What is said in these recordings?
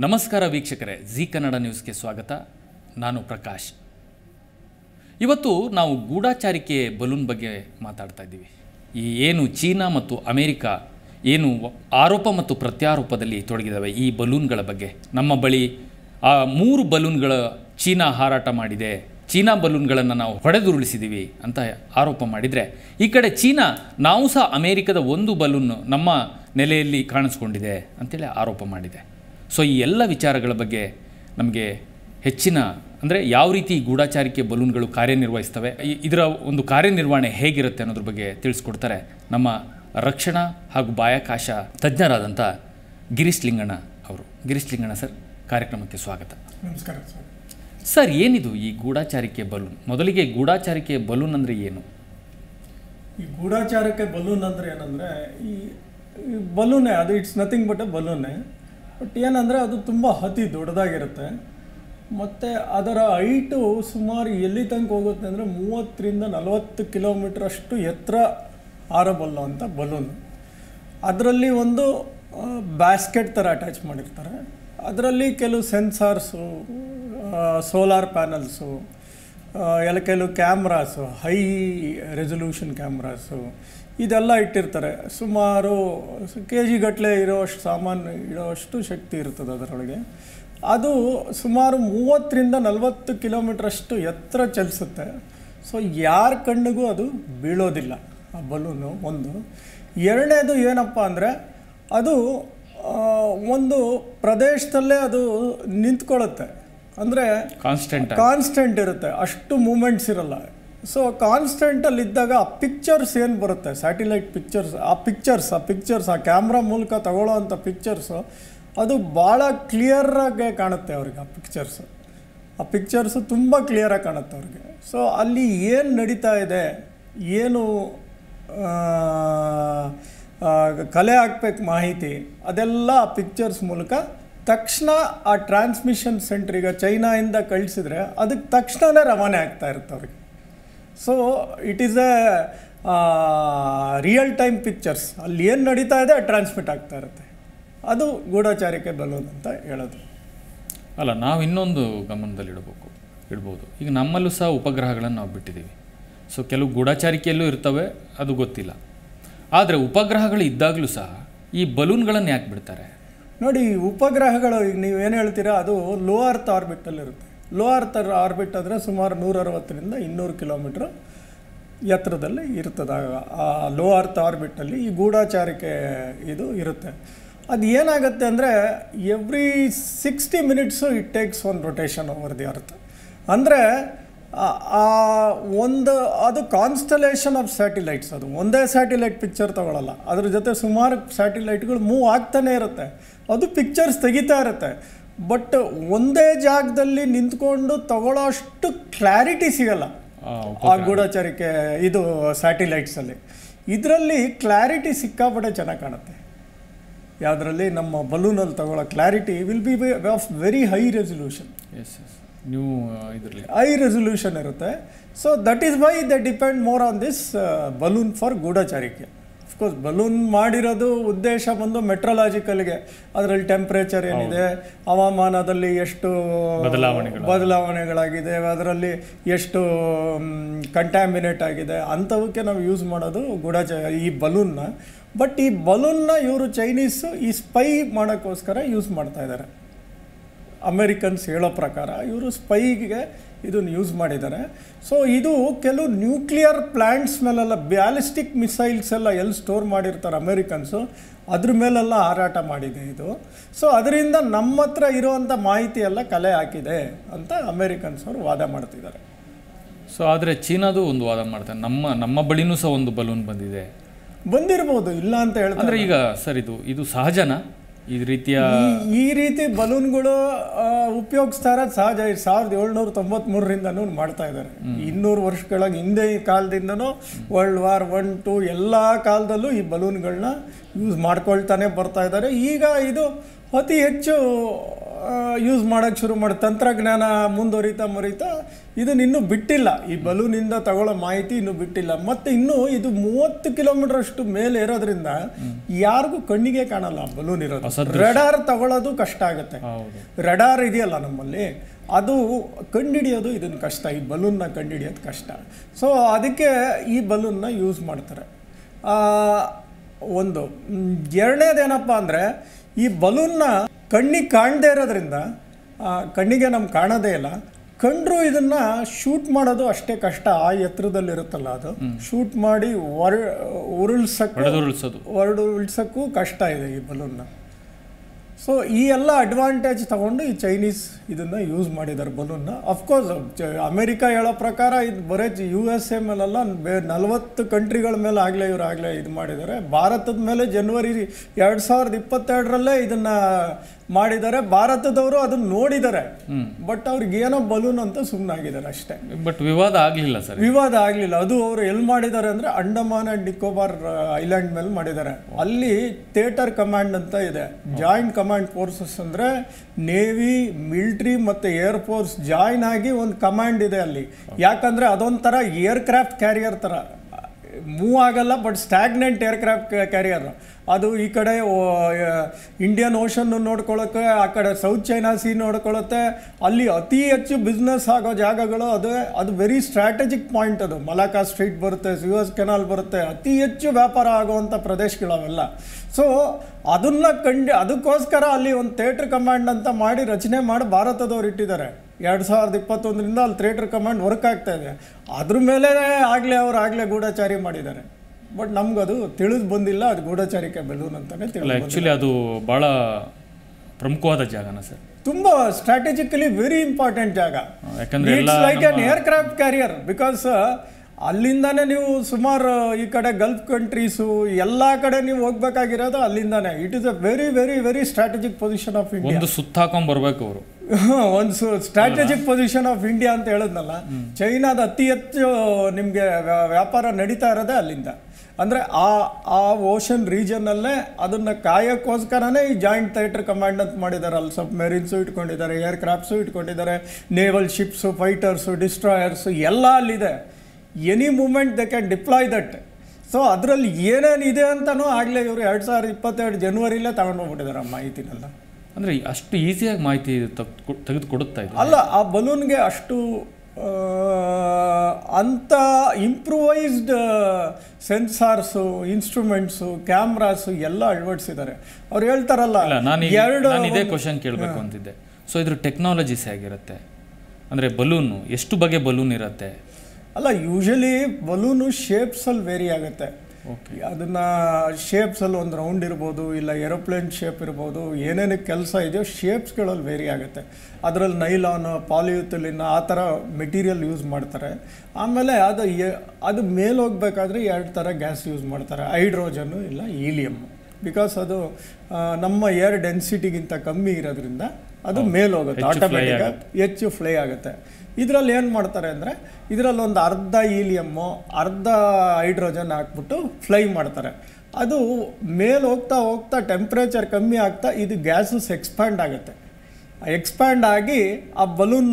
ನಮಸ್ಕಾರ ವೀಕ್ಷಕರೇ ಜಿ ಕನ್ನಡ ನ್ಯೂಸ್ಗೆ ಸ್ವಾಗತ ನಾನು ಪ್ರಕಾಶ್ ಇವತ್ತು ನಾವು ಗೂಢಾಚಾರಿಕೆ ಬಲೂನ್ ಬಗ್ಗೆ ಮಾತಾಡ್ತಾ ಇದ್ದೀವಿ ಈ ಏನು ಚೀನಾ ಮತ್ತು ಅಮೇರಿಕಾ ಏನು ಆರೋಪ ಮತ್ತು ಪ್ರತ್ಯಾರೋಪದಲ್ಲಿ ತೊಡಗಿದ್ದಾವೆ ಈ ಬಲೂನ್ಗಳ ಬಗ್ಗೆ ನಮ್ಮ ಬಳಿ ಆ ಮೂರು ಬಲೂನ್ಗಳ ಚೀನಾ ಹಾರಾಟ ಮಾಡಿದೆ ಚೀನಾ ಬಲೂನ್ಗಳನ್ನು ನಾವು ಹೊಡೆದುರುಳಿಸಿದ್ದೀವಿ ಅಂತ ಆರೋಪ ಮಾಡಿದರೆ ಈ ಕಡೆ ಚೀನಾ ನಾವು ಸಹ ಅಮೇರಿಕದ ಒಂದು ಬಲೂನ್ ನಮ್ಮ ನೆಲೆಯಲ್ಲಿ ಕಾಣಿಸ್ಕೊಂಡಿದೆ ಅಂತೇಳಿ ಆರೋಪ ಮಾಡಿದೆ ಸೊ ಈ ಎಲ್ಲ ವಿಚಾರಗಳ ಬಗ್ಗೆ ನಮಗೆ ಹೆಚ್ಚಿನ ಅಂದರೆ ಯಾವ ರೀತಿ ಈ ಗೂಢಾಚಾರಿಕೆ ಬಲೂನ್ಗಳು ಕಾರ್ಯನಿರ್ವಹಿಸ್ತವೆ ಈ- ಇದರ ಒಂದು ಕಾರ್ಯನಿರ್ವಹಣೆ ಹೇಗಿರುತ್ತೆ ಅನ್ನೋದ್ರ ಬಗ್ಗೆ ತಿಳಿಸ್ಕೊಡ್ತಾರೆ ನಮ್ಮ ರಕ್ಷಣಾ ಹಾಗೂ ಬಾಹ್ಯಾಕಾಶ ತಜ್ಞರಾದಂಥ ಗಿರೀಶ್ ಲಿಂಗಣ್ಣ ಅವರು ಗಿರೀಶ್ ಲಿಂಗಣ್ಣ ಸರ್ ಕಾರ್ಯಕ್ರಮಕ್ಕೆ ಸ್ವಾಗತ ನಮಸ್ಕಾರ ಸರ್ ಸರ್ ಏನಿದು ಈ ಗೂಢಾಚಾರಿಕೆ ಬಲೂನ್ ಮೊದಲಿಗೆ ಗೂಢಾಚಾರಿಕೆ ಬಲೂನ್ ಅಂದರೆ ಏನು ಈ ಗೂಢಾಚಾರಕ್ಕೆ ಬಲೂನ್ ಅಂದರೆ ಏನಂದರೆ ಈ ಈ ಬಲೂನೇ ಅದು ಇಟ್ಸ್ ನಥಿಂಗ್ ಬಟ್ ಎ ಬಲೂನೇ ಬಟ್ ಏನಂದರೆ ಅದು ತುಂಬ ಅತಿ ದೊಡ್ಡದಾಗಿರುತ್ತೆ ಮತ್ತು ಅದರ ಹೈಟು ಸುಮಾರು ಎಲ್ಲಿ ತನಕ ಹೋಗುತ್ತೆ ಅಂದರೆ ಮೂವತ್ತರಿಂದ ನಲವತ್ತು ಕಿಲೋಮೀಟ್ರ್ ಅಷ್ಟು ಎತ್ತರ ಹಾರಬಲ್ಲ ಅಂತ ಬಲೂನ್ ಅದರಲ್ಲಿ ಒಂದು ಬ್ಯಾಸ್ಕೆಟ್ ಥರ ಅಟ್ಯಾಚ್ ಮಾಡಿರ್ತಾರೆ ಅದರಲ್ಲಿ ಕೆಲವು ಸೆನ್ಸಾರ್ಸು ಸೋಲಾರ್ ಪ್ಯಾನಲ್ಸು ಎಲ್ಲ ಕೆಲವು ಕ್ಯಾಮ್ರಾಸು ಹೈ ರೆಸೊಲ್ಯೂಷನ್ ಕ್ಯಾಮ್ರಾಸು ಇದೆಲ್ಲ ಇಟ್ಟಿರ್ತಾರೆ ಸುಮಾರು ಕೆ ಜಿ ಗಟ್ಟಲೆ ಇರೋಷ್ಟು ಸಾಮಾನು ಇರೋಷ್ಟು ಶಕ್ತಿ ಇರ್ತದೆ ಅದರೊಳಗೆ ಅದು ಸುಮಾರು ಮೂವತ್ತರಿಂದ ನಲವತ್ತು ಕಿಲೋಮೀಟ್ರಷ್ಟು ಎತ್ತರ ಚಲಿಸುತ್ತೆ ಸೊ ಯಾರ ಕಣ್ಣಿಗೂ ಅದು ಬೀಳೋದಿಲ್ಲ ಆ ಬಲೂನು ಒಂದು ಎರಡನೇದು ಏನಪ್ಪ ಅಂದರೆ ಅದು ಆ, ಒಂದು ಪ್ರದೇಶದಲ್ಲೇ ಅದು ನಿಂತ್ಕೊಳ್ಳುತ್ತೆ ಅಂದರೆ ಕಾನ್ಸ್ಟೆಂಟ್ ಕಾನ್ಸ್ಟೆಂಟ್ ಇರುತ್ತೆ ಅಷ್ಟು ಮೂಮೆಂಟ್ಸ್ ಇರಲ್ಲ ಸೊ ಕಾನ್ಸ್ಟೆಂಟಲ್ಲಿ ಇದ್ದಾಗ ಆ ಪಿಕ್ಚರ್ಸ್ ಏನು ಬರುತ್ತೆ ಸ್ಯಾಟಿಲೈಟ್ ಪಿಕ್ಚರ್ಸ್ ಆ ಪಿಕ್ಚರ್ಸ್ ಆ ಪಿಕ್ಚರ್ಸ್ ಆ ಕ್ಯಾಮ್ರಾ ಮೂಲಕ ತಗೊಳ್ಳೋ ಅಂಥ ಪಿಕ್ಚರ್ಸು ಅದು ಭಾಳ ಕ್ಲಿಯರಾಗೆ ಕಾಣುತ್ತೆ ಅವ್ರಿಗೆ ಆ ಪಿಕ್ಚರ್ಸು ಆ ಪಿಕ್ಚರ್ಸು ತುಂಬ ಕ್ಲಿಯರಾಗಿ ಕಾಣುತ್ತೆ ಅವ್ರಿಗೆ ಸೊ ಅಲ್ಲಿ ಏನು ನಡೀತಾ ಇದೆ ಏನು ಆ, ಆ, ಕಲೆ ಹಾಕ್ಬೇಕು ಮಾಹಿತಿ ಅದೆಲ್ಲ ಆ ಪಿಕ್ಚರ್ಸ್ ಮೂಲಕ ತಕ್ಷಣ ಆ ಟ್ರಾನ್ಸ್ಮಿಷನ್ ಸೆಂಟ್ರಿಗೆ ಚೈನಾಯಿಂದ ಕಳಿಸಿದ್ರೆ ಅದಕ್ಕೆ ತಕ್ಷಣವೇ ರವಾನೆ ಆಗ್ತಾ ಇರುತ್ತೆ ಅವ್ರಿಗೆ so it is a real time pictures ಅಲ್ಲಿ ಏನು ನಡೀತಾ ಇದೆ ಟ್ರಾನ್ಸ್ಮಿಟ್ ಆಗ್ತಾ ಇರುತ್ತೆ ಅದು ಗೂಢಾಚಾರಿಕೆ ಬಲೂನ್ ಅಂತ ಹೇಳೋದು ಅಲ್ಲ ನಾವು ಇನ್ನೊಂದು ಗಮನದಲ್ಲಿಡಬೇಕು ಇಡ್ಬೋದು ಈಗ ನಮ್ಮಲ್ಲೂ ಸಹ ಉಪಗ್ರಹಗಳನ್ನು ನಾವು ಬಿಟ್ಟಿದ್ದೀವಿ ಸೊ ಕೆಲವು ಗೂಢಾಚಾರಿಕೆಯಲ್ಲೂ ಇರ್ತವೆ ಅದು ಗೊತ್ತಿಲ್ಲ ಆದರೆ ಉಪಗ್ರಹಗಳು ಇದ್ದಾಗಲೂ ಸಹ ಈ ಬಲೂನ್ಗಳನ್ನು ಯಾಕೆ ಬಿಡ್ತಾರೆ ನೋಡಿ ಈ ಉಪಗ್ರಹಗಳು ಈಗ ನೀವು ಏನು ಹೇಳ್ತೀರಾ ಅದು ಲೋ ಅರ್ತ್ ಆರ್ಬಿಟಲ್ಲಿ ಇರುತ್ತೆ ಲೋ ಅರ್ತ್ ಆರ್ಬಿಟ್ ಅಂದರೆ ಸುಮಾರು ನೂರ ಅರವತ್ತರಿಂದ ಇನ್ನೂರು ಕಿಲೋಮೀಟ್ರ್ ಎತ್ತರದಲ್ಲಿ ಇರ್ತದೆ ಆ- ಆ ಲೋ ಅರ್ತ್ ಆರ್ಬಿಟಲ್ಲಿ ಈ ಗೂಢಾಚಾರಿಕೆ ಇದು ಇರುತ್ತೆ ಅದು ಏನಾಗುತ್ತೆ ಅಂದರೆ every sixty minutes it takes one rotation over the earth ಅಂದರೆ ಆ ಒಂದು ಅದು ಕಾನ್ಸ್ಟಲೇಷನ್ ಆಫ್ ಸ್ಯಾಟಿಲೈಟ್ಸ್ ಅದು ಒಂದೇ ಸ್ಯಾಟಿಲೈಟ್ ಪಿಕ್ಚರ್ ತಗೊಳ್ಳಲ್ಲ ಅದ್ರ ಜೊತೆ ಸುಮಾರು ಸ್ಯಾಟಿಲೈಟ್ಗಳು ಮೂವ್ ಆಗ್ತಾನೆ ಇರುತ್ತೆ ಅದು ಪಿಕ್ಚರ್ಸ್ ತೆಗಿತಾ ಇರುತ್ತೆ ಬಟ್ ಒಂದೇ ಜಾಗದಲ್ಲಿ ನಿಂತ್ಕೊಂಡು ತಗೊಳ್ಳೋಷ್ಟು ಕ್ಲಾರಿಟಿ ಸಿಗಲ್ಲ ಆ, ಆ ಗೂಢಾಚಾರಿಕೆ ಇದು ಸ್ಯಾಟಿಲೈಟ್ಸಲ್ಲಿ ಇದರಲ್ಲಿ ಕ್ಲಾರಿಟಿ ಸಿಕ್ಕಾಪಟ್ಟೆ ಚೆನ್ನಾಗಿ ಕಾಣುತ್ತೆ ಯಾವುದರಲ್ಲಿ ನಮ್ಮ ಬಲೂನಲ್ಲಿ ತಗೊಳ್ಳೋ clarity will be of very high resolution yes yes ನೀವು ಇದರಲ್ಲಿ ಹೈ ರೆಸೊಲ್ಯೂಷನ್ ಇರುತ್ತೆ so that is why the depend more on this balloon for ಗೂಢಾಚಾರಿಕೆ ಅಫ್ಕೋರ್ಸ್ ಬಲೂನ್ ಮಾಡಿರೋದು ಉದ್ದೇಶ ಬಂದು ಮೆಟ್ರಲಾಜಿಕಲ್ಗೆ ಅದರಲ್ಲಿ ಟೆಂಪ್ರೇಚರ್ ಏನಿದೆ ಹವಾಮಾನದಲ್ಲಿ ಎಷ್ಟು ಬದಲಾವಣೆಗಳು. ಬದಲಾವಣೆಗಳಾಗಿದೆ ಅದರಲ್ಲಿ ಎಷ್ಟು ಕಂಟ್ಯಾಮಿನೇಟ್ ಆಗಿದೆ ಅಂಥವಕ್ಕೆ ನಾವು ಯೂಸ್ ಮಾಡೋದು ಗೂಢಾಚ ಈ ಬಲೂನ್ನ ಬಟ್ ಈ ಬಲೂನ್ನ ಇವರು ಚೈನೀಸು ಈ ಸ್ಪೈ ಮಾಡೋಕ್ಕೋಸ್ಕರ ಯೂಸ್ ಮಾಡ್ತಾ ಇದ್ದಾರೆ ಅಮೇರಿಕನ್ಸ್ ಹೇಳೋ ಪ್ರಕಾರ ಇವರು ಸ್ಪೈಗೆ ಇದನ್ನು ಯೂಸ್ ಮಾಡಿದ್ದಾರೆ ಸೊ ಇದು ಕೆಲವು ನ್ಯೂಕ್ಲಿಯರ್ ಪ್ಲ್ಯಾಂಟ್ಸ್ ಮೇಲೆಲ್ಲ ಬ್ಯಾಲಿಸ್ಟಿಕ್ ಮಿಸೈಲ್ಸ್ ಎಲ್ಲ ಎಲ್ಲಿ ಸ್ಟೋರ್ ಮಾಡಿರ್ತಾರೆ ಅಮೇರಿಕನ್ಸು ಅದ್ರ ಮೇಲೆಲ್ಲ ಹಾರಾಟ ಮಾಡಿದೆ ಇದು ಸೊ ಅದರಿಂದ ನಮ್ಮ ಹತ್ರ ಇರುವಂಥ ಮಾಹಿತಿ ಎಲ್ಲ ಕಲೆ ಹಾಕಿದೆ ಅಂತ ಅಮೇರಿಕನ್ಸ್ ಅವರು ವಾದ ಮಾಡ್ತಿದ್ದಾರೆ ಸೊ ಆದರೆ ಚೀನಾದು ಒಂದು ವಾದ ಮಾಡ್ತಾರೆ ನಮ್ಮ ನಮ್ಮ ಬಳಿನೂ ಸಹ ಒಂದು ಬಲೂನ್ ಬಂದಿದೆ ಬಂದಿರ್ಬೋದು ಇಲ್ಲ ಅಂತ ಹೇಳ್ತಾರೆ ಅಂದರೆ ಈಗ ಸರ್ ಇದು ಇದು ಸಹಜನಾ ಈ ರೀತಿಯ ಈ- ಈ ರೀತಿ ಬಲೂನ್ಗಳು ಆ, ಉಪಯೋಗಿಸ್ತಾ ಇರೋದು ಸಹಜ ಇದು ಸಾವಿರದ ಏಳ್ನೂರ ತೊಂಬತ್ಮೂರರಿಂದನೂ ಮಾಡ್ತಾ ಇದ್ದಾರೆ ಇನ್ನೂರು ವರ್ಷಗಳ ಹಿಂದೆ ಈ ಕಾಲದಿಂದನೂ ವರ್ಲ್ಡ್ ವಾರ್ ಒನ್ ಟು ಎಲ್ಲ ಕಾಲದಲ್ಲೂ ಈ ಬಲೂನ್ಗಳನ್ನ ಯೂಸ್ ಮಾಡ್ಕೊಳ್ತಾನೆ ಬರ್ತಾ ಇದ್ದಾರೆ ಈಗ ಇದು ಅತಿ ಹೆಚ್ಚು ಯೂಸ್ ಮಾಡೋಕ್ಕೆ ಶುರು ಮಾಡಿ ತಂತ್ರಜ್ಞಾನ ಮುಂದುವರಿತಾ ಮುರಿತಾ ಇದನ್ನ ಇನ್ನೂ ಬಿಟ್ಟಿಲ್ಲ ಈ ಬಲೂನಿಂದ ತಗೊಳ್ಳೋ ಮಾಹಿತಿ ಇನ್ನೂ ಬಿಟ್ಟಿಲ್ಲ ಮತ್ತು ಇನ್ನೂ ಇದು ಮೂವತ್ತು ಕಿಲೋಮೀಟರ್ ಅಷ್ಟು ಮೇಲೆ ಇರೋದ್ರಿಂದ ಯಾರಿಗೂ ಕಣ್ಣಿಗೆ ಕಾಣಲ್ಲ ಬಲೂನ್ ಇರೋದು ರೆಡಾರ್ ತಗೊಳ್ಳೋದು ಕಷ್ಟ ಆಗುತ್ತೆ ಹೌದು ರಡಾರ್ ಇದೆಯಲ್ಲ ನಮ್ಮಲ್ಲಿ ಅದು ಕಂಡುಹಿಡಿಯೋದು ಇದನ್ನು ಕಷ್ಟ ಈ ಬಲೂನ್ನ ಕಂಡುಹಿಡಿಯೋದು ಕಷ್ಟ ಸೊ ಅದಕ್ಕೆ ಈ ಬಲೂನ್ನ ಯೂಸ್ ಮಾಡ್ತಾರೆ ಆ, ಒಂದು ಮ್, ಎರಡನೇದೇನಪ್ಪ ಅಂದರೆ ಈ ಬಲೂನ್ನ ಕಣ್ಣಿಗೆ ಕಾಣದೇ ಇರೋದ್ರಿಂದ ಆ, ಕಣ್ಣಿಗೆ ನಮ್ಗೆ ಕಾಣೋದೇ ಇಲ್ಲ ಕಂಡ್ರು ಇದನ್ನ ಶೂಟ್ ಮಾಡೋದು ಅಷ್ಟೇ ಕಷ್ಟ ಆ ಎತ್ತರದಲ್ಲಿರುತ್ತಲ್ಲ ಅದು ಶೂಟ್ ಮಾಡಿ ಹೊರ ಉರುಳ್ಸಕ್ಕೆ ಹೊಡೆದುರುಳಿಸೋದು ಹೊರಡು ಉಳ್ಸೋಕ್ಕೂ ಕಷ್ಟ ಇದೆ ಈ ಬಲೂನ್ನ ಸೊ ಈ ಎಲ್ಲ ಅಡ್ವಾಂಟೇಜ್ ತಗೊಂಡು ಈ ಚೈನೀಸ್ ಇದನ್ನ ಯೂಸ್ ಮಾಡಿದ್ದಾರೆ ಬಲೂನ್ನ ಅಫ್ಕೋರ್ಸ್ ಅಮೆರಿಕ ಹೇಳೋ ಪ್ರಕಾರ ಇದು ಬರೀ ಯು ಎಸ್ ಎ ಮೇಲೆಲ್ಲ ಬೇ ನಲವತ್ತು ಕಂಟ್ರಿಗಳ ಮೇಲೆ ಆಗಲೇ ಇವ್ರು ಆಗಲೇ ಇದು ಮಾಡಿದ್ದಾರೆ ಭಾರತದ ಮೇಲೆ ಜನವರಿ ಎರಡು ಸಾವಿರದ ಇಪ್ಪತ್ತೆರಡರಲ್ಲೇ ಇದನ್ನ ಮಾಡಿದ್ದಾರೆ ಭಾರತದವರು ಅದನ್ನ ನೋಡಿದ್ದಾರೆ ಬಟ್ ಅವ್ರಿಗೆ ಏನೋ ಬಲೂನ್ ಅಂತ ಸುಮ್ಮನಾಗಿದ್ದಾರೆ ಅಷ್ಟೇ ಬಟ್ ವಿವಾದ ಆಗಲಿಲ್ಲ ಸರ್ ವಿವಾದ ಆಗಲಿಲ್ಲ ಅದು ಅವರು ಎಲ್ಲಿ ಮಾಡಿದ್ದಾರೆ ಅಂದರೆ ಅಂಡಮಾನ್ ಅಂಡ್ ನಿಕೋಬಾರ್ ಐಲ್ಯಾಂಡ್ ಮೇಲೆ ಮಾಡಿದ್ದಾರೆ ಅಲ್ಲಿ ಥಿಯೇಟರ್ ಕಮಾಂಡ್ ಅಂತ ಇದೆ ಜಾಯಿಂಟ್ ಕಮಾಂಡ್ ಫೋರ್ಸಸ್ ಅಂದರೆ ನೇವಿ ಮಿಲಿಟ್ರಿ ಮತ್ತು ಏರ್ ಫೋರ್ಸ್ ಜಾಯಿನ್ ಆಗಿ ಒಂದು ಕಮಾಂಡ್ ಇದೆ ಅಲ್ಲಿ ಯಾಕಂದರೆ ಅದೊಂಥರ ಏರ್ಕ್ರಾಫ್ಟ್ ಕ್ಯಾರಿಯರ್ ಥರ ಮೂವ್ ಆಗಲ್ಲ ಬಟ್ ಸ್ಟ್ಯಾಗ್ನೆಂಟ್ ಏರ್ಕ್ರಾಫ್ಟ್ ಕ್ಯಾರಿಯರ್ ಅದು ಈ ಕಡೆ ಇಂಡಿಯನ್ ಓಷನ್ ನೋಡ್ಕೊಳ್ಳೋಕೆ ಆ ಕಡೆ ಸೌತ್ ಚೈನಾ ಸಿ ನೋಡ್ಕೊಳ್ಳುತ್ತೆ ಅಲ್ಲಿ ಅತಿ ಹೆಚ್ಚು ಬಿಸ್ನೆಸ್ ಆಗೋ ಜಾಗಗಳು ಅದು ಅದು ವೆರಿ ಸ್ಟ್ರಾಟಜಿಕ್ ಪಾಯಿಂಟ್ ಅದು ಮಲಾಕಾ ಸ್ಟ್ರೀಟ್ ಬರುತ್ತೆ ಸುಯಸ್ ಕೆನಾಲ್ ಬರುತ್ತೆ ಅತಿ ಹೆಚ್ಚು ವ್ಯಾಪಾರ ಆಗುವಂಥ ಪ್ರದೇಶಗಳು ಅವೆಲ್ಲ ಸೊ ಅದನ್ನ ಕಂಡು ಅದಕ್ಕೋಸ್ಕರ ಅಲ್ಲಿ ಒಂದು ಥಿಯೇಟರ್ ಕಮಾಂಡ್ ಅಂತ ಮಾಡಿ ರಚನೆ ಮಾಡಿ ಭಾರತದವ್ರು ಇಟ್ಟಿದ್ದಾರೆ ಎರಡು ಸಾವಿರದ ಇಪ್ಪತ್ತೊಂದರಿಂದ ಅಲ್ಲಿ ಥಿಯೇಟರ್ ಕಮಾಂಡ್ ವರ್ಕ್ ಆಗ್ತಾ ಇದೆ ಅದ್ರ ಮೇಲೆ ಆಗಲೇ ಅವ್ರು ಆಗಲೇ ಗೂಢಚಾರಿ ಮಾಡಿದ್ದಾರೆ ಬಟ್ ನಮ್ಗದು ತಿಳಿದು ಬಂದಿಲ್ಲ ಅದು ಗೂಢಚಾರಿಕೆ ಬೆಲೂನ್ ಅಂತಾನೆ ಅಲ್ಲ ತಿಳಿದು ಆ್ಯಕ್ಚುಲಿ ಅದು ಭಾಳ ಪ್ರಮುಖವಾದ ಜಾಗನ ಸರ್ ತುಂಬ ಸ್ಟ್ರಾಟಜಿಕಲಿ ವೆರಿ ಇಂಪಾರ್ಟೆಂಟ್ ಜಾಗ ಯಾಕಂದ್ರೆ ಎಲ್ಲ it's like an aircraft carrier because ಅಲ್ಲಿಂದಾನೇ ನೀವು ಸುಮಾರು ಈ ಕಡೆ ಗಲ್ಫ್ ಕಂಟ್ರೀಸು ಎಲ್ಲ ಕಡೆ ನೀವು ಹೋಗ್ಬೇಕಾಗಿರೋದು ಅಲ್ಲಿಂದಾನೇ it is a very very very strategic position of India ಒಂದು ಸುತ್ತ ಹಾಕೊಂಡ್ ಬರ್ಬೇಕು ಅವರು ಒಂದು ಸ್ಟ್ರಾಟಜಿಕ್ ಪೊಸಿಷನ್ ಆಫ್ ಇಂಡಿಯಾ ಅಂತ ಹೇಳಿದ್ನಲ್ಲ ಚೈನಾದ ಅತಿ ಹೆಚ್ಚು ನಿಮಗೆ ವ್ಯಾಪಾರ ನಡೀತಾ ಇರೋದೇ ಅಲ್ಲಿಂದ ಅಂದರೆ ಆ ಆ ಓಷನ್ ರೀಜನ್ನಲ್ಲೇ ಅದನ್ನು ಕಾಯೋಕ್ಕೋಸ್ಕರನೇ ಈ ಜಾಯಿಂಟ್ ಥಿಯೇಟರ್ ಕಮಾಂಡ್ ಅಂತ ಮಾಡಿದ್ದಾರೆ ಅಲ್ಲಿ ಸಬ್ ಮೆರಿನ್ಸು ಇಟ್ಕೊಂಡಿದ್ದಾರೆ ಏರ್ ಕ್ರಾಫ್ಟ್ಸು ಇಟ್ಕೊಂಡಿದ್ದಾರೆ ನೇವಲ್ ಶಿಪ್ಸು ಫೈಟರ್ಸು ಡಿಸ್ಟ್ರಾಯರ್ಸು ಎಲ್ಲ ಅಲ್ಲಿದೆ any moment they can deploy that so ಅದರಲ್ಲಿ ಏನೇನಿದೆ ಅಂತಲೂ ಆಗಲೇ ಇವರು ಎರಡು ಸಾವಿರದ ಇಪ್ಪತ್ತೆರಡು ಜನವರಿಲೇ ತಗೊಂಡೋಗ್ಬಿಟ್ಟಿದ್ದಾರೆ ಆ ಮಾಹಿತಿನೆಲ್ಲ ಅಂದ್ರೆ ಅಷ್ಟು ಈಸಿಯಾಗಿ ಮಾಹಿತಿ ತೆಗ್ದು ತೆಗೆದು ಕೊಡುತ್ತಾ ಇದೆ ಅಲ್ಲ ಆ ಬಲೂನ್ಗೆ ಅಷ್ಟು ಆ, ಅಂಥ ಇಂಪ್ರೂವೈಸ್ಡ್ ಸೆನ್ಸಾರ್ಸು ಇನ್ಸ್ಟ್ರೂಮೆಂಟ್ಸು ಕ್ಯಾಮ್ರಾಸು ಎಲ್ಲ ಅಳವಡಿಸಿದ್ದಾರೆ ಅವ್ರು ಹೇಳ್ತಾರಲ್ಲ ಇಲ್ಲ ನಾನು ಎರಡು ನಾನು ಇದೇ ಕ್ವಶನ್ ಕೇಳಬೇಕು ಅಂತಿದ್ದೆ ಸೊ ಇದ್ರ ಟೆಕ್ನಾಲಜೀಸ್ ಹೇಗಿರುತ್ತೆ ಅಂದ್ರೆ ಬಲೂನು ಎಷ್ಟು ಬಗೆ ಬಲೂನ್ ಇರುತ್ತೆ ಅಲ್ಲ ಯೂಶಲಿ ಬಲೂನು ಶೇಪ್ಸಲ್ಲಿ ವೇರಿ ಆಗುತ್ತೆ ಓಕೆ ಅದನ್ನ ಶೇಪ್ಸಲ್ಲಿ ಒಂದು ರೌಂಡ್ ಇರ್ಬೋದು ಇಲ್ಲ ಏರೋಪ್ಲೇನ್ ಶೇಪ್ ಇರ್ಬೋದು ಏನೇನು ಕೆಲಸ ಇದೆಯೋ ಶೇಪ್ಸ್ಗಳಲ್ಲಿ ವೇರಿ ಆಗುತ್ತೆ ಅದರಲ್ಲಿ ನೈಲಾನ್ ಪಾಲಿಯುಥಿಲಿನ್ ಆ ಥರ ಮೆಟೀರಿಯಲ್ ಯೂಸ್ ಮಾಡ್ತಾರೆ ಆಮೇಲೆ ಅದು ಎ- ಅದು ಮೇಲೆ ಹೋಗ್ಬೇಕಾದ್ರೆ ಎರಡು ಥರ ಗ್ಯಾಸ್ ಯೂಸ್ ಮಾಡ್ತಾರೆ ಹೈಡ್ರೋಜನ್ನು ಇಲ್ಲ ಈಲಿಯಮ್ ಬಿಕಾಸ್ ಅದು ಆ, ನಮ್ಮ ಏರ್ ಡೆನ್ಸಿಟಿಗಿಂತ ಕಮ್ಮಿ ಇರೋದ್ರಿಂದ ಅದು ಮೇಲೆ ಹೋಗುತ್ತೆ ಹೆಚ್ಚು fly ಆಟೋಮೆಟಿಕ್ ಹೆಚ್ಚು ಫ್ಲೈ ಆಗುತ್ತೆ ಇದರಲ್ಲಿ ಏನು ಮಾಡ್ತಾರೆ ಅಂದರೆ ಇದರಲ್ಲಿ ಒಂದು ಅರ್ಧ ಈಲಿಯಮ್ಮು ಅರ್ಧ ಹೈಡ್ರೋಜನ್ ಹಾಕ್ಬಿಟ್ಟು ಫ್ಲೈ ಮಾಡ್ತಾರೆ ಅದು ಮೇಲೆ ಹೋಗ್ತಾ ಹೋಗ್ತಾ ಟೆಂಪ್ರೇಚರ್ ಕಮ್ಮಿ ಆಗ್ತಾ ಇದು ಗ್ಯಾಸಸ್ ಎಕ್ಸ್ಪ್ಯಾಂಡ್ ಆಗುತ್ತೆ ಎಕ್ಸ್ಪ್ಯಾಂಡ್ ಆಗಿ ಆ ಬಲೂನ್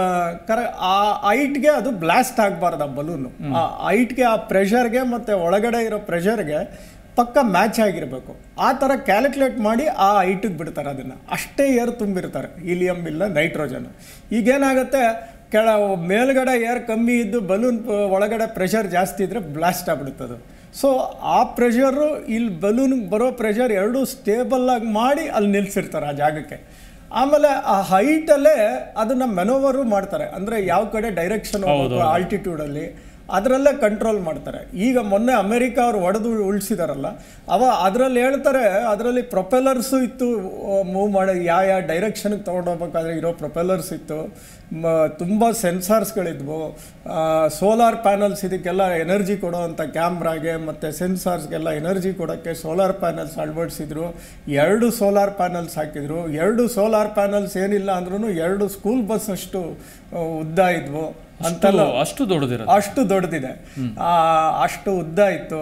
ಕರ ಆ ಹೈಟ್ಗೆ ಅದು ಬ್ಲಾಸ್ಟ್ ಆಗಬಾರ್ದು ಆ ಬಲೂನು ಆ ಹೈಟ್ಗೆ ಆ ಪ್ರೆಷರ್ಗೆ ಮತ್ತು ಒಳಗಡೆ ಇರೋ ಪ್ರೆಷರ್ಗೆ ಪಕ್ಕ ಮ್ಯಾಚ್ ಆಗಿರಬೇಕು ಆ ಥರ ಕ್ಯಾಲ್ಕುಲೇಟ್ ಮಾಡಿ ಆ ಹೈಟಿಗೆ ಬಿಡ್ತಾರೆ ಅದನ್ನು ಅಷ್ಟೇ ಏರ್ ತುಂಬಿರ್ತಾರೆ ಹೀಲಿಯಂ ಇಲ್ಲ ನೈಟ್ರೋಜನ್ ಈಗೇನಾಗುತ್ತೆ ಕೆಳ ಮೇಲ್ಗಡೆ ಏರ್ ಕಮ್ಮಿ ಇದ್ದು ಬಲೂನ್ ಒಳಗಡೆ ಪ್ರೆಷರ್ ಜಾಸ್ತಿ ಇದ್ದರೆ ಬ್ಲಾಸ್ಟ್ ಆಗ್ಬಿಡುತ್ತದು ಸೊ ಆ ಪ್ರೆಷರು ಇಲ್ಲಿ ಬಲೂನ್ಗೆ ಬರೋ ಪ್ರೆಷರ್ ಎರಡೂ ಸ್ಟೇಬಲ್ ಆಗಿ ಮಾಡಿ ಅಲ್ಲಿ ನಿಲ್ಸಿರ್ತಾರೆ ಆ ಜಾಗಕ್ಕೆ ಆಮೇಲೆ ಆ ಹೈಟಲ್ಲೇ ಅದನ್ನು ಮೆನೋವರು ಮಾಡ್ತಾರೆ ಅಂದರೆ ಯಾವ ಕಡೆ ಡೈರೆಕ್ಷನ್ ಹೋಗ್ಬೇಕು ಆಲ್ಟಿಟ್ಯೂಡಲ್ಲಿ ಅದರಲ್ಲೇ ಕಂಟ್ರೋಲ್ ಮಾಡ್ತಾರೆ ಈಗ ಮೊನ್ನೆ ಅಮೆರಿಕ ಅವರು ಹೊಡೆದು ಉಳಿಸಿದಾರಲ್ಲ ಅವ ಅದರಲ್ಲಿ ಹೇಳ್ತಾರೆ ಅದರಲ್ಲಿ ಪ್ರೊಪೆಲ್ಲರ್ಸು ಇತ್ತು ಮೂವ್ ಮಾಡಿ ಯಾವ ಯಾವ ಡೈರೆಕ್ಷನ್ಗೆ ತೊಗೊಂಡೋಗ್ಬೇಕಾದ್ರೆ ಇರೋ ಪ್ರೊಪೆಲ್ಲರ್ಸ್ ಇತ್ತು ಮ ತುಂಬ ಸೆನ್ಸಾರ್ಸ್ಗಳಿದ್ವು ಸೋಲಾರ್ ಪ್ಯಾನಲ್ಸ್ ಇದಕ್ಕೆಲ್ಲ ಎನರ್ಜಿ ಕೊಡೋವಂಥ ಕ್ಯಾಮ್ರಾಗೆ ಮತ್ತು ಸೆನ್ಸಾರ್ಸ್ಗೆಲ್ಲ ಎನರ್ಜಿ ಕೊಡೋಕ್ಕೆ ಸೋಲಾರ್ ಪ್ಯಾನಲ್ಸ್ ಅಳವಡಿಸಿದ್ರು ಎರಡು ಸೋಲಾರ್ ಪ್ಯಾನಲ್ಸ್ ಹಾಕಿದ್ರು ಎರಡು ಸೋಲಾರ್ ಪ್ಯಾನಲ್ಸ್ ಏನಿಲ್ಲ ಅಂದ್ರೂ ಎರಡು ಸ್ಕೂಲ್ ಬಸ್ ಅಷ್ಟು ಆ, ಉದ್ದ ಇದ್ವು ಅಂತೆಲ್ಲ ಅಷ್ಟು ದೊಡ್ಡದಿರುತ್ತೆ ಅಷ್ಟು ದೊಡ್ಡದಿದೆ ಆ, ಅಷ್ಟು ಉದ್ದ ಇತ್ತು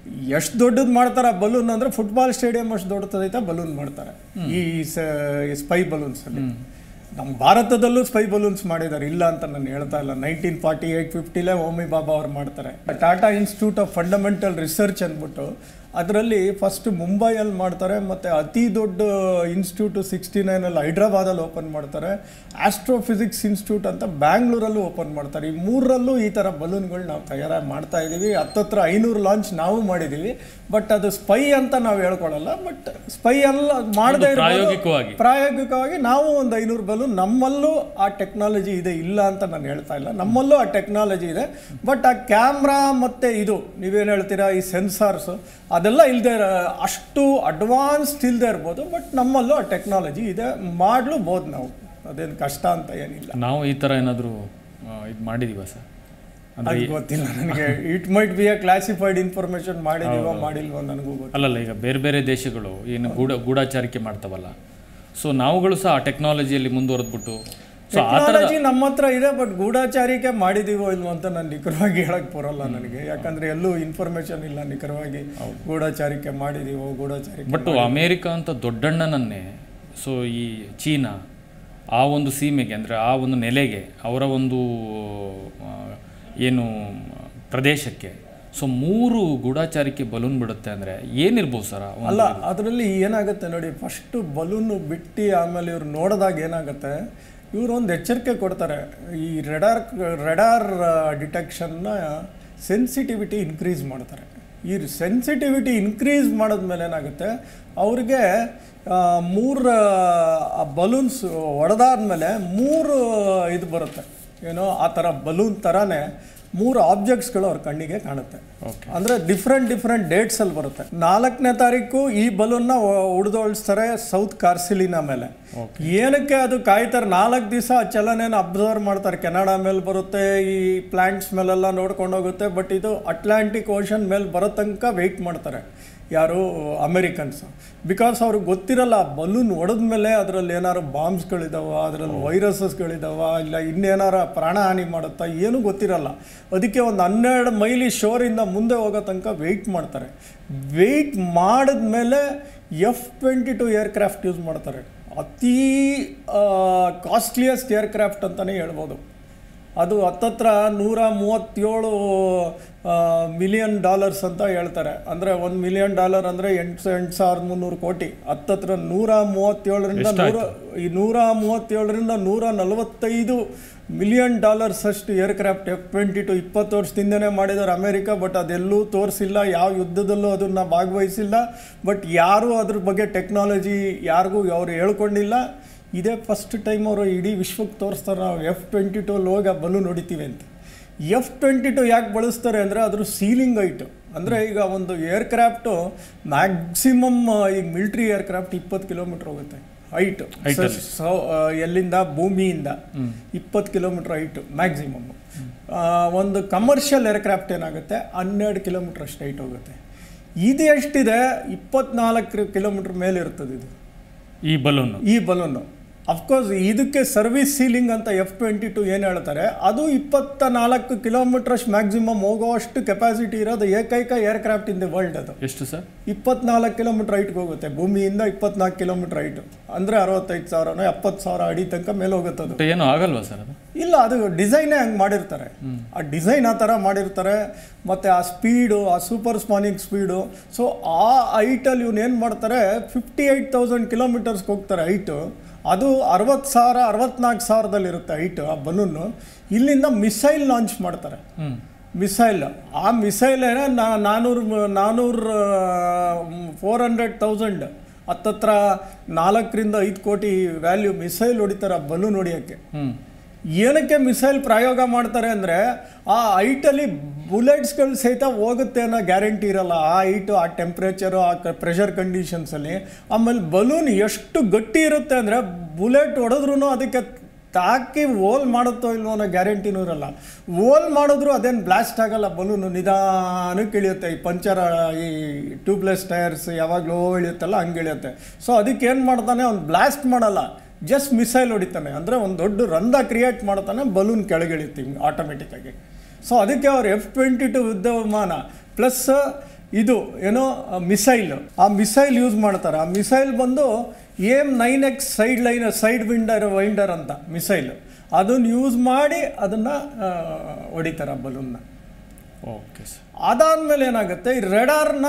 ಎಷ್ಟು ದೊಡ್ಡದು ಮಾಡ್ತಾರೆ ಬಲೂನ್ ಅಂದರೆ ಫುಟ್ಬಾಲ್ ಸ್ಟೇಡಿಯಂ ಅಷ್ಟು ದೊಡ್ಡದೈತೆ ಬಲೂನ್ ಮಾಡ್ತಾರೆ ಈ ಸ್ಪೈ ಬಲೂನ್ಸಲ್ಲಿ ನಮ್ಮ ಭಾರತದಲ್ಲೂ ಸ್ಪೈ ಬಲೂನ್ಸ್ ಮಾಡಿದ್ದಾರೆ ಇಲ್ಲ ಅಂತ ನಾನು ಹೇಳ್ತಾ ಇಲ್ಲ ನೈನ್ಟೀನ್ ಫಾರ್ಟಿ ಏಯ್ಟ್ ಫಿಫ್ಟಿಲೇ ಹೋಮಿ ಬಾಬಾ ಅವ್ರು ಮಾಡ್ತಾರೆ Tata institute of fundamental research ಅಂದ್ಬಿಟ್ಟು ಅದರಲ್ಲಿ ಫಸ್ಟ್ ಮುಂಬೈಯಲ್ಲಿ ಮಾಡ್ತಾರೆ ಮತ್ತು ಅತಿ ದೊಡ್ಡ ಇನ್ಸ್ಟಿಟ್ಯೂಟು ಸಿಕ್ಸ್ಟಿ ನೈನಲ್ಲಿ ಹೈದ್ರಾಬಾದಲ್ಲಿ ಓಪನ್ ಮಾಡ್ತಾರೆ ಆಸ್ಟ್ರೋಫಿಸಿಕ್ಸ್ ಇನ್ಸ್ಟಿಟ್ಯೂಟ್ ಅಂತ ಬ್ಯಾಂಗ್ಳೂರಲ್ಲೂ ಓಪನ್ ಮಾಡ್ತಾರೆ ಈ ಮೂರರಲ್ಲೂ ಈ ಥರ ಬಲೂನ್ಗಳು ನಾವು ತಯಾರಾಗಿ ಮಾಡ್ತಾ ಇದ್ದೀವಿ ಹತ್ತತ್ರ ಐನೂರು ಲಾಂಚ್ ನಾವು ಮಾಡಿದ್ದೀವಿ ಬಟ್ ಅದು ಸ್ಪೈ ಅಂತ ನಾವು ಹೇಳ್ಕೊಳ್ಳಲ್ಲ ಬಟ್ ಸ್ಪೈ ಅಲ್ಲ ಮಾಡದೇ ಪ್ರಾಯೋಗಿಕವಾಗಿ ಪ್ರಾಯೋಗಿಕವಾಗಿ ನಾವು ಒಂದು ಐನೂರು ಬಲೂನ್ ನಮ್ಮಲ್ಲೂ ಆ ಟೆಕ್ನಾಲಜಿ ಇದೆ ಇಲ್ಲ ಅಂತ ನಾನು ಹೇಳ್ತಾ ಇಲ್ಲ ನಮ್ಮಲ್ಲೂ ಆ ಟೆಕ್ನಾಲಜಿ ಇದೆ ಬಟ್ ಆ ಕ್ಯಾಮ್ರಾ ಮತ್ತು ಇದು ನೀವೇನು ಹೇಳ್ತೀರಾ ಈ ಸೆನ್ಸಾರ್ಸ್ ಅದೆಲ್ಲ ಇಲ್ಲದೆ ಅಷ್ಟು ಅಡ್ವಾನ್ಸ್ಡ್ ಇಲ್ಲದೆ ಇರ್ಬೋದು ಬಟ್ ನಮ್ಮಲ್ಲೂ ಆ ಟೆಕ್ನಾಲಜಿ ಇದೆ ಮಾಡ್ಲೂಬೋದು ನಾವು ಅದೇನು ಕಷ್ಟ ಅಂತ ಏನಿಲ್ಲ ನಾವು ಈ ಥರ ಏನಾದರೂ ಇದು ಮಾಡಿದೀವ ಸರ್ ಅಂದರೆ ಅದು ಗೊತ್ತಿಲ್ಲ ನನಗೆ it might be a classified information ಮಾಡಿದೀವೋ ಮಾಡಿಲ್ವೋ ನನಗೂ ಗೊತ್ತಿಲ್ಲ ಅಲ್ಲಲ್ಲ ಈಗ ಬೇರೆ ಬೇರೆ ದೇಶಗಳು ಏನು ಗೂಢ ಗೂಢಾಚಾರಿಕೆ ಮಾಡ್ತಾವಲ್ಲ ಸೊ ನಾವುಗಳು ಸಹ ಆ ಟೆಕ್ನಾಲಜಿಯಲ್ಲಿ ಮುಂದುವರೆದ್ಬಿಟ್ಟು ಸೊ ಆ ಥರ ಟೆಕ್ನಾಲಜಿ ನಮ್ಮ ಹತ್ರ ಇದೆ ಬಟ್ ಗೂಢಾಚಾರಿಕೆ ಮಾಡಿದೀವೋ ಇಲ್ವೋ ಅಂತ ನಾನು ನಿಖರವಾಗಿ ಹೇಳಕ್ ಬರೋಲ್ಲ ನನಗೆ ಯಾಕಂದ್ರೆ ಎಲ್ಲೂ ಇನ್ಫಾರ್ಮೇಶನ್ ಇಲ್ಲ ನಿಖರವಾಗಿ ಗೂಢಾಚಾರಿಕೆ ಮಾಡಿದೀವೋ ಗೂಢಾಚಾರಿಕೆ ಬಟ್ ಅಮೇರಿಕ ಅಂತ ದೊಡ್ಡಣ್ಣನನ್ನೇ ಸೊ ಈ ಚೀನಾ ಆ ಒಂದು ಸೀಮೆಗೆ ಅಂದರೆ ಆ ಒಂದು ನೆಲೆಗೆ ಅವರ ಒಂದು ಆ, ಏನು ಪ್ರದೇಶಕ್ಕೆ ಸೊ ಮೂರು ಗೂಢಾಚಾರಿಕೆ ಬಲೂನ್ ಬಿಡುತ್ತೆ ಅಂದರೆ ಏನಿರ್ಬೋದು ಸರ್ ಅಲ್ಲ ಅದರಲ್ಲಿ ಏನಾಗುತ್ತೆ ನೋಡಿ ಫಸ್ಟ್ ಬಲೂನ್ ಬಿಟ್ಟು ಆಮೇಲೆ ಇವ್ರು ನೋಡಿದಾಗ ಏನಾಗುತ್ತೆ ಇವರು ಒಂದು ಎಚ್ಚರಿಕೆ ಕೊಡ್ತಾರೆ ಈ ರೆಡಾರ್ ರೆಡಾರ್ ಡಿಟೆಕ್ಷನ್ನ ಸೆನ್ಸಿಟಿವಿಟಿ ಇನ್ಕ್ರೀಸ್ ಮಾಡ್ತಾರೆ ಈ ಸೆನ್ಸಿಟಿವಿಟಿ ಇನ್ಕ್ರೀಸ್ ಮಾಡಿದ್ಮೇಲೆ ಏನಾಗುತ್ತೆ ಅವ್ರಿಗೆ ಮೂರು ಬಲೂನ್ಸ್ ಹೊಡೆದಾದ್ಮೇಲೆ ಮೂರು ಇದು ಬರುತ್ತೆ ಏನೋ ಆ ಥರ ಬಲೂನ್ ಥರನೇ ಮೂರು ಆಬ್ಜೆಕ್ಟ್ಸ್ಗಳು ಅವ್ರ ಕಣ್ಣಿಗೆ ಕಾಣುತ್ತೆ ಓಕೆ ಅಂದ್ರೆ ಡಿಫ್ರೆಂಟ್ ಡಿಫ್ರೆಂಟ್ ಡೇಟ್ಸ್ ಅಲ್ಲಿ ಬರುತ್ತೆ ನಾಲ್ಕನೇ ತಾರೀಕು ಈ ಬಲೂನ್ನ ಉಡ್ದೋಳಿಸ್ತಾರೆ ಸೌತ್ ಕಾರ್ಸಿಲಿನ ಮೇಲೆ ಏನಕ್ಕೆ ಅದು ಕಾಯ್ತಾರೆ ನಾಲ್ಕು ದಿವಸ ಚಲನೆನ ಅಬ್ಸರ್ವ್ ಮಾಡ್ತಾರೆ ಕೆನಡಾ ಮೇಲೆ ಬರುತ್ತೆ ಈ ಪ್ಲಾಂಟ್ಸ್ ಮೇಲೆಲ್ಲ ನೋಡ್ಕೊಂಡು ಹೋಗುತ್ತೆ ಬಟ್ ಇದು ಅಟ್ಲಾಂಟಿಕ್ ಓಷನ್ ಮೇಲೆ ಬರೋ ತನಕ ವೆಯ್ಟ್ ಮಾಡ್ತಾರೆ ಯಾರು ಅಮೆರಿಕನ್ಸ್ ಬಿಕಾಸ್ ಅವ್ರಿಗೆ ಗೊತ್ತಿರಲ್ಲ ಬಲೂನ್ ಹೊಡೆದ್ಮೇಲೆ ಅದರಲ್ಲಿ ಏನಾರು ಬಾಂಬ್ಸ್ಗಳಿದಾವ ಅದರಲ್ಲಿ ವೈರಸಸ್ಗಳಿದಾವ ಇಲ್ಲ ಇನ್ನೇನಾರ ಪ್ರಾಣಹಾನಿ ಮಾಡುತ್ತಾ ಏನೂ ಗೊತ್ತಿರಲ್ಲ ಅದಕ್ಕೆ ಒಂದು ಹನ್ನೆರಡು ಮೈಲಿ ಶೋರಿಂದ ಮುಂದೆ ಹೋಗೋ ತನಕ ವೆಯ್ಟ್ ಮಾಡ್ತಾರೆ ವೆಯ್ಟ್ ಮಾಡಿದ್ಮೇಲೆ F twenty two aircraft use ಮಾಡ್ತಾರೆ ಅತೀ ಕಾಸ್ಟ್ಲಿಯೆಸ್ಟ್ ಏರ್ಕ್ರಾಫ್ಟ್ ಅಂತಲೇ ಹೇಳ್ಬೋದು ಅದು ಹತ್ತತ್ರ ನೂರ ಮೂವತ್ತೇಳು ಮಿಲಿಯನ್ ಡಾಲರ್ಸ್ ಅಂತ ಹೇಳ್ತಾರೆ ಅಂದರೆ ಒಂದು ಮಿಲಿಯನ್ ಡಾಲರ್ ಅಂದರೆ ಎಂಟು ಎಂಟು ಸಾವಿರದ ಮುನ್ನೂರು ಕೋಟಿ ಹತ್ತತ್ರ ನೂರ ಮೂವತ್ತೇಳರಿಂದ ನೂರ ಈ ನೂರ ಮೂವತ್ತೇಳರಿಂದ ನೂರ ನಲವತ್ತೈದು ಮಿಲಿಯನ್ ಡಾಲರ್ಸ್ ಅಷ್ಟು ಏರ್ಕ್ರಾಫ್ಟ್ ಎಫ್ ಟ್ವೆಂಟಿ ಟು ಇಪ್ಪತ್ತು ವರ್ಷದಿಂದನೇ ಮಾಡಿದ್ದಾರೆ ಅಮೇರಿಕ ಬಟ್ ಅದೆಲ್ಲೂ ತೋರಿಸಿಲ್ಲ ಯಾವ ಯುದ್ಧದಲ್ಲೂ ಅದನ್ನು ಭಾಗವಹಿಸಿಲ್ಲ ಬಟ್ ಯಾರೂ ಅದ್ರ ಬಗ್ಗೆ ಟೆಕ್ನಾಲಜಿ ಯಾರಿಗೂ ಅವ್ರು ಹೇಳ್ಕೊಂಡಿಲ್ಲ ಇದೇ ಫಸ್ಟ್ ಟೈಮ್ ಅವರು ಇಡೀ ವಿಶ್ವಕ್ಕೆ ತೋರಿಸ್ತಾರೆ ನಾವು ಎಫ್ ಟ್ವೆಂಟಿ ಟು ಹೋಗಿ ಆ ಬಲೂನ್ ಹೊಡಿತೀವಿ ಅಂತ ಎಫ್ ಟ್ವೆಂಟಿ ಟು ಯಾಕೆ ಬಳಸ್ತಾರೆ ಅಂದರೆ ಅದ್ರ ಸೀಲಿಂಗ್ ಹೈಟು ಅಂದರೆ ಈಗ ಒಂದು ಏರ್ಕ್ರಾಫ್ಟು ಮ್ಯಾಕ್ಸಿಮಮ್ ಈಗ ಮಿಲ್ಟ್ರಿ ಏರ್ಕ್ರಾಫ್ಟ್ ಇಪ್ಪತ್ತು ಕಿಲೋಮೀಟ್ರ್ ಹೋಗುತ್ತೆ ಹೈಟು ಸೊ ಎಲ್ಲಿಂದ ಭೂಮಿಯಿಂದ ಇಪ್ಪತ್ತು ಕಿಲೋಮೀಟ್ರ್ ಹೈಟು ಮ್ಯಾಕ್ಸಿಮಮ್ ಒಂದು ಕಮರ್ಷಿಯಲ್ ಏರ್ಕ್ರಾಫ್ಟ್ ಏನಾಗುತ್ತೆ ಹನ್ನೆರಡು ಕಿಲೋಮೀಟ್ರ್ ಅಷ್ಟು ಹೈಟ್ ಹೋಗುತ್ತೆ ಇದು ಎಷ್ಟಿದೆ ಇಪ್ಪತ್ನಾಲ್ಕು ಕಿಲೋಮೀಟ್ರ್ ಮೇಲೆ ಇರ್ತದೆ ಇದು ಈ ಬಲೂನು ಈ ಬಲೂನು ಅಫ್ಕೋರ್ಸ್ ಇದಕ್ಕೆ ಸರ್ವಿಸ್ ಸೀಲಿಂಗ್ ಅಂತ ಎಫ್ ಟ್ವೆಂಟಿ ಟು ಏನು ಹೇಳ್ತಾರೆ ಅದು ಇಪ್ಪತ್ತ ನಾಲ್ಕು ಕಿಲೋಮೀಟ್ರಷ್ಟು ಮ್ಯಾಕ್ಸಿಮಮ್ ಹೋಗೋವಷ್ಟು ಕೆಪಾಸಿಟಿ ಇರೋದು ಏಕೈಕ ಏರ್ಕ್ರಾಫ್ಟ್ ಇನ್ ದಿ ವರ್ಲ್ಡ್ ಅದು ಎಷ್ಟು ಸರ್ ಇಪ್ಪತ್ನಾಲ್ಕು ಕಿಲೋಮೀಟ್ರ್ ಹೈಟ್ಗೆ ಹೋಗುತ್ತೆ ಭೂಮಿಯಿಂದ ಇಪ್ಪತ್ನಾಲ್ಕು ಕಿಲೋಮೀಟ್ರ್ ಹೈಟು ಅಂದರೆ ಅರವತ್ತೈದು ಸಾವಿರನೋ ಎಪ್ಪತ್ತು ಸಾವಿರ ಅಡಿ ತನಕ ಮೇಲೆ ಹೋಗುತ್ತೆ ಅದು ಬಟ್ ಏನು ಆಗಲ್ವಾ ಸರ್ ಅದು ಇಲ್ಲ ಅದು ಡಿಸೈನೇ ಹಂಗೆ ಮಾಡಿರ್ತಾರೆ ಆ ಡಿಸೈನ್ ಆ ಥರ ಮಾಡಿರ್ತಾರೆ ಮತ್ತು ಆ ಸ್ಪೀಡು ಆ ಸೂಪರ್ ಸ್ಪಾನಿಂಗ್ ಸ್ಪೀಡು ಸೊ ಆ ಹೈಟಲ್ಲಿ ಇವ್ನು ಏನು ಮಾಡ್ತಾರೆ ಫಿಫ್ಟಿ ಏಯ್ಟ್ ತೌಸಂಡ್ ಕಿಲೋಮೀಟರ್ಸ್ಗೆ ಹೋಗ್ತಾರೆ ಹೈಟು ಅದು ಅರವತ್ತು ಸಾವಿರ ಅರವತ್ನಾಲ್ಕು ಸಾವಿರದಲ್ಲಿರುತ್ತೆ ಹೈಟು ಆ ಬಲೂನು ಇಲ್ಲಿಂದ ಮಿಸೈಲ್ ಲಾಂಚ್ ಮಾಡ್ತಾರೆ ಹ್ಞೂ ಮಿಸೈಲ್ ಆ ಮಿಸೈಲ್ ನಾ ನಾನ್ನೂರು ನಾನ್ನೂರು ಫೋರ್ ಹಂಡ್ರೆಡ್ ತೌಸಂಡ್ ಹತ್ತತ್ರ ನಾಲ್ಕರಿಂದ ಐದು ಕೋಟಿ ವ್ಯಾಲ್ಯೂ ಮಿಸೈಲ್ ಹೊಡಿತಾರೆ ಆ ಬಲೂನ್ ಹೊಡಿಯೋಕ್ಕೆ ಹ್ಞೂ ಏನಕ್ಕೆ ಮಿಸೈಲ್ ಪ್ರಯೋಗ ಮಾಡ್ತಾರೆ ಅಂದರೆ ಆ ಹೈಟಲ್ಲಿ ಬುಲೆಟ್ಸ್ಗಳು ಸಹಿತ ಹೋಗುತ್ತೆ ಅನ್ನೋ ಗ್ಯಾರಂಟಿ ಇರಲ್ಲ ಆ ಹೈಟು ಆ ಟೆಂಪ್ರೇಚರು ಆ ಪ್ರೆಷರ್ ಕಂಡೀಷನ್ಸಲ್ಲಿ ಆಮೇಲೆ ಬಲೂನ್ ಎಷ್ಟು ಗಟ್ಟಿ ಇರುತ್ತೆ ಅಂದರೆ ಬುಲೆಟ್ ಹೊಡೆದ್ರೂ ಅದಕ್ಕೆ ತಾಕಿ ಓಲ್ ಮಾಡುತ್ತೋ ಇಲ್ವೋ ಅನ್ನೋ ಗ್ಯಾರಂಟಿನೂ ಇರಲ್ಲ ಓಲ್ ಮಾಡಿದ್ರು ಅದೇನು ಬ್ಲಾಸ್ಟ್ ಆಗಲ್ಲ ಬಲೂನು ನಿಧಾನಕ್ಕೆ ಇಳಿಯುತ್ತೆ ಈ ಪಂಚರ್ ಈ ಟ್ಯೂಬ್ಲೆಸ್ ಟೈರ್ಸ್ ಯಾವಾಗಲೂ ಇಳಿಯುತ್ತಲ್ಲ ಹಂಗೆ ಇಳಿಯುತ್ತೆ ಸೊ ಅದಕ್ಕೆ ಏನು ಮಾಡ್ತಾನೆ ಅವ್ನು ಬ್ಲಾಸ್ಟ್ ಮಾಡಲ್ಲ ಜಸ್ಟ್ ಮಿಸೈಲ್ ಹೊಡಿತಾನೆ ಅಂದರೆ ಒಂದು ದೊಡ್ಡ ರಂಧ್ರ ಕ್ರಿಯೇಟ್ ಮಾಡ್ತಾನೆ ಬಲೂನ್ ಕೆಳಗಿಳಿತೀವಿ ಆಟೋಮೆಟಿಕ್ಕಾಗಿ ಸೊ ಅದಕ್ಕೆ ಅವ್ರು ಎಫ್ ಟ್ವೆಂಟಿ ಟು ಯುದ್ಧ ವಿಮಾನ ಪ್ಲಸ್ ಇದು ಏನೋ ಮಿಸೈಲ್ ಆ ಮಿಸೈಲ್ ಯೂಸ್ ಮಾಡ್ತಾರೆ ಆ ಮಿಸೈಲ್ ಬಂದು aim nine X side line sidewinder winder ಅಂತ ಮಿಸೈಲ್ ಅದನ್ನು ಯೂಸ್ ಮಾಡಿ ಅದನ್ನು ಹೊಡಿತಾರೆ ಆ ಬಲೂನ್ನ ಓಕೆ ಸರ್ ಅದಾದಮೇಲೆ ಏನಾಗುತ್ತೆ ಈ ರೆಡಾರ್ನ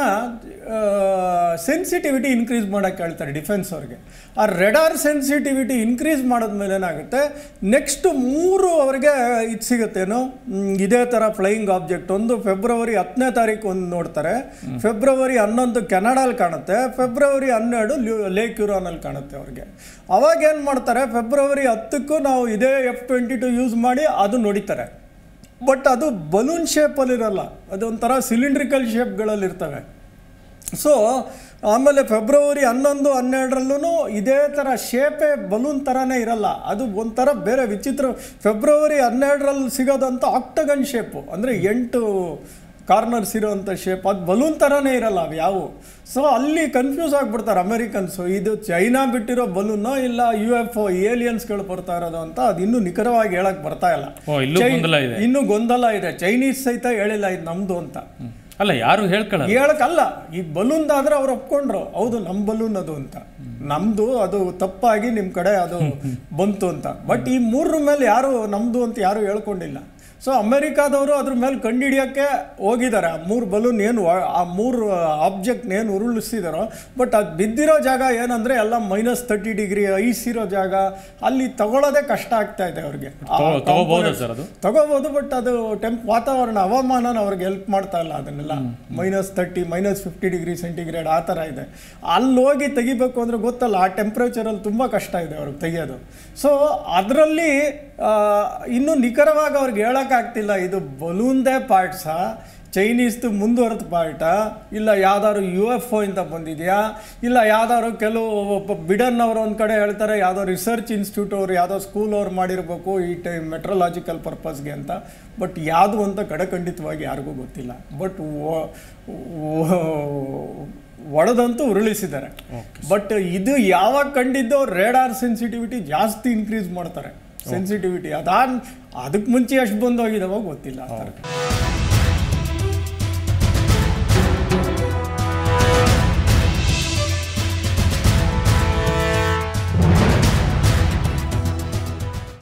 ಸೆನ್ಸಿಟಿವಿಟಿ ಇನ್ಕ್ರೀಸ್ ಮಾಡೋಕ್ಕೆ ಹೇಳ್ತಾರೆ ಡಿಫೆನ್ಸ್ ಅವ್ರಿಗೆ ಆ ರೆಡಾರ್ ಸೆನ್ಸಿಟಿವಿಟಿ ಇನ್ಕ್ರೀಸ್ ಮಾಡಿದ್ಮೇಲೆ ಏನಾಗುತ್ತೆ ನೆಕ್ಸ್ಟ್ ಮೂರು ಅವ್ರಿಗೆ ಇದು ಸಿಗುತ್ತೇನೋ ಮ್, ಇದೇ ಥರ ಫ್ಲೈಯಿಂಗ್ ಆಬ್ಜೆಕ್ಟ್ ಒಂದು ಫೆಬ್ರವರಿ ಹತ್ತನೇ ತಾರೀಕು ಒಂದು ನೋಡ್ತಾರೆ ಫೆಬ್ರವರಿ ಹನ್ನೊಂದು ಕೆನಡಾಲ್ ಕಾಣುತ್ತೆ ಫೆಬ್ರವರಿ ಹನ್ನೆರಡು ಲ್ಯೂ- ಲೇಕ್ ಯುರಾನಲ್ಲಿ ಕಾಣುತ್ತೆ ಅವ್ರಿಗೆ ಅವಾಗ ಏನು ಮಾಡ್ತಾರೆ ಫೆಬ್ರವರಿ ಹತ್ತಕ್ಕೂ ನಾವು ಇದೇ ಎಫ್ ಟ್ವೆಂಟಿ ಟು ಯೂಸ್ ಮಾಡಿ ಅದು ನೋಡಿತಾರೆ ಬಟ್ ಅದು ಬಲೂನ್ ಶೇಪಲ್ಲಿರಲ್ಲ ಅದೊಂಥರ ಸಿಲಿಂಡ್ರಿಕಲ್ ಶೇಪ್ಗಳಲ್ಲಿ ಇರ್ತವೆ ಸೊ ಆಮೇಲೆ ಫೆಬ್ರವರಿ ಹನ್ನೊಂದು ಹನ್ನೆರಡರಲ್ಲೂ ಇದೇ ಥರ ಶೇಪೇ ಬಲೂನ್ ಥರನೇ ಇರಲ್ಲ ಅದು ಒಂಥರ ಬೇರೆ ವಿಚಿತ್ರ ಫೆಬ್ರವರಿ ಹನ್ನೆರಡರಲ್ಲಿ ಸಿಗೋದಂತ ಆಕ್ಟಗನ್ ಶೇಪು ಅಂದರೆ ಎಂಟು ಕಾರ್ನರ್ಸ್ ಇರೋವಂಥ ಶೇಪ್ ಅದು ಬಲೂನ್ ಥರನೇ ಇರಲ್ಲ ಅವು ಯಾವುವು ಸೊ ಅಲ್ಲಿ ಕನ್ಫ್ಯೂಸ್ ಆಗಿಬಿಡ್ತಾರೆ ಅಮೆರಿಕನ್ಸು ಇದು ಚೈನಾ ಬಿಟ್ಟಿರೋ ಬಲೂನೋ ಇಲ್ಲ ಯು ಎಫ್ ಒ ಏಲಿಯನ್ಸ್ಗಳು ಬರ್ತಾ ಇರೋದು ಅಂತ ಅದು ಇನ್ನೂ ನಿಖರವಾಗಿ ಹೇಳಕ್ ಬರ್ತಾ ಇಲ್ಲ ಓ ಇಲ್ಲೂ ಚೈ- ಗೊಂದಲ ಇದೆ ಇನ್ನೂ ಗೊಂದಲ ಇದೆ ಚೈನೀಸ್ ಸಹಿತ ಹೇಳಿಲ್ಲ ಇದು ನಮ್ದು ಅಂತ ಹ್ಮ್. ಅಲ್ಲ ಯಾರು ಹೇಳ್ಕೊಳ್ಳಲ್ಲ ಹೇಳಕ್ಕಲ್ಲ ಈ ಬಲೂನ್ ಆದ್ರೆ ಅವ್ರು ಒಪ್ಕೊಂಡ್ರು ಹೌದು ನಮ್ಮ ಬಲೂನ್ ಅದು ಅಂತ ನಮ್ದು ಅದು ತಪ್ಪಾಗಿ ನಿಮ್ಮ ಕಡೆ ಅದು ಬಂತು ಅಂತ ಬಟ್ ಈ ಮೂರರ ಮೇಲೆ ಯಾರು ನಮ್ದು ಅಂತ ಯಾರು ಹೇಳ್ಕೊಂಡಿಲ್ಲ ಸೊ ಅಮೆರಿಕಾದವರು ಅದ್ರ ಮೇಲೆ ಕಂಡುಹಿಡಿಯೋಕ್ಕೆ ಹೋಗಿದ್ದಾರೆ ಆ ಮೂರು ಬಲೂನ್ ಏನು ವ- ಆ ಮೂರು ಆಬ್ಜೆಕ್ಟ್ ಏನು ಉರುಳಿಸಿದಾರೋ ಬಟ್ ಅದು ಬಿದ್ದಿರೋ ಜಾಗ ಏನಂದ್ರೆ ಎಲ್ಲ ಮೈನಸ್ ತರ್ಟಿ ಡಿಗ್ರಿ ಐಸ್ ಇರೋ ಜಾಗ ಅಲ್ಲಿ ತಗೊಳ್ಳೋದೇ ಕಷ್ಟ ಆಗ್ತಾ ಇದೆ ಅವ್ರಿಗೆ ಆ ತಗೋ- ತಗೋಬೋದಾ components- ಸರ್ ಅದು ತಗೋಬೋದು ಬಟ್ ಅದು ಟೆಂಪ್ ವಾತಾವರಣ ಹವಾಮಾನ ಅವ್ರಿಗೆ ಹೆಲ್ಪ್ ಮಾಡ್ತಾ ಇಲ್ಲ ಅದನ್ನೆಲ್ಲ minus thirty minus fifty degree centigrade ಆ ಥರ ಇದೆ ಅಲ್ಲಿ ಹೋಗಿ ತೆಗಿಬೇಕು ಅಂದರೆ ಗೊತ್ತಲ್ಲ ಆ ಟೆಂಪ್ರೇಚರಲ್ಲಿ ತುಂಬ ಕಷ್ಟ ಇದೆ ಅವ್ರಿಗೆ ತೆಗಿಯೋದು ಸೊ ಅದರಲ್ಲಿ ಇನ್ನೂ ನಿಖರವಾಗಿ ಅವ್ರಿಗೆ ಹೇಳೋಕ್ಕಾಗ್ತಿಲ್ಲ ಇದು ಬಲೂನ್ದೇ ಪಾರ್ಟ್ಸಾ ಚೈನೀಸ್ದು ಮುಂದುವರೆದ ಪಾರ್ಟಾ ಇಲ್ಲ ಯಾವ್ದಾದ್ರು ಯು ಎಫ್ ಒ ಇಂದ ಬಂದಿದೆಯಾ ಇಲ್ಲ ಯಾವ್ದಾದ್ರು ಕೆಲವು ಒಬ್ಬ ಬಿಡನ್ ಅವರು ಒಂದು ಕಡೆ ಹೇಳ್ತಾರೆ ಯಾವುದೋ ರಿಸರ್ಚ್ ಇನ್ಸ್ಟಿಟ್ಯೂಟ್ ಅವ್ರು ಯಾವುದೋ ಸ್ಕೂಲ್ ಅವ್ರು ಮಾಡಿರಬೇಕು ಈ ಟೈ ಮೆಟ್ರಲಾಜಿಕಲ್ ಪರ್ಪಸ್ಗೆ ಅಂತ ಬಟ್ ಯಾವುದು ಅಂತ ಕಡಖಂಡಿತವಾಗಿ ಯಾರಿಗೂ ಗೊತ್ತಿಲ್ಲ ಬಟ್ ಒಡೆದಂತೂ ಉರುಳಿಸಿದ್ದಾರೆ ಬಟ್ ಇದು ಯಾವಾಗ ಕಂಡಿದ್ದೋ ರೇಡಾರ್ ಸೆನ್ಸಿಟಿವಿಟಿ ಜಾಸ್ತಿ ಇನ್ಕ್ರೀಸ್ ಮಾಡ್ತಾರೆ ಸೆನ್ಸಿಟಿವಿಟಿ ಅದಾದ ಅದಕ್ಕೆ ಮುಂಚೆ ಎಷ್ಟು ಬಂದೋಗಿದಾವೋ ಗೊತ್ತಿಲ್ಲ ಆ ಥರ